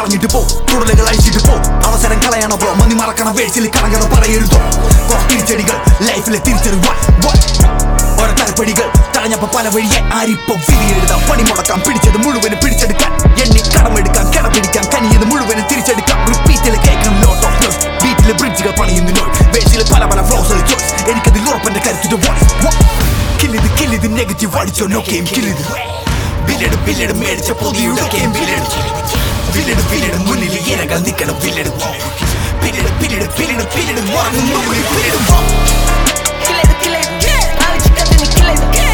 പറഞ്ഞിട്ട് പോ തുടലുകൾ അഴിച്ചിട്ട് പോ അവസരം കളയണ ബ്രോ മന്നി മറക്കണ വേഴ്ചയിൽ കണകഥ പറയരുതോ കുറച്ച് തിരിച്ചടികൾ ലൈഫിലെ തിരിച്ചറിവാൻ ഓരോ തലപ്പടികൾ തടഞ്ഞപ്പോ പല വഴിയെ ആരിപ്പോ വിധി എഴുതാം പണി മുടക്കാം പിടിച്ചത് മുഴുവനും പിടിച്ചെടുക്കാൻ എണ്ണി കടമെടുക്കാം കട പിടിക്കാം കനിയത് മുഴുവനും തിരിച്ചെടുക്കാം റിപ്പീറ്റിൽ കേൾക്കണം ലോട്ട് ഓഫ് ന്യൂസ് ബീറ്റിലെ ബ്രിഡ്ജുകൾ പണിയുന്നു നോട്ട് വേഴ്ചയിൽ പല പല ഫ്ലോസുകൾ ചോയ്സ് എനിക്കതിൽ ഉറപ്പന്റെ കരുത്തിന്റെ വോയിസ് കില്ലിത് കില്ലിത് നെഗറ്റീവ് അടിച്ചോ നോ ഗെയിം കില്ലിത് ബില്ലട് ബില്ലട് മേടിച്ച പൊതിയുടെ ഗെയിം ബില്ലട് ബില്ലട് ബില്ലട് മുന്നിൽ ഇരകൾ നിൽക്കണം ബില്ലട് ബില്ലട് ബില്ലട് ബില്ലട് ബില്ലട് മുറങ്ങും മുന്നിൽ ബില്ലട് Kill it, kill it, yeah. Alex, you got the kill it, yeah.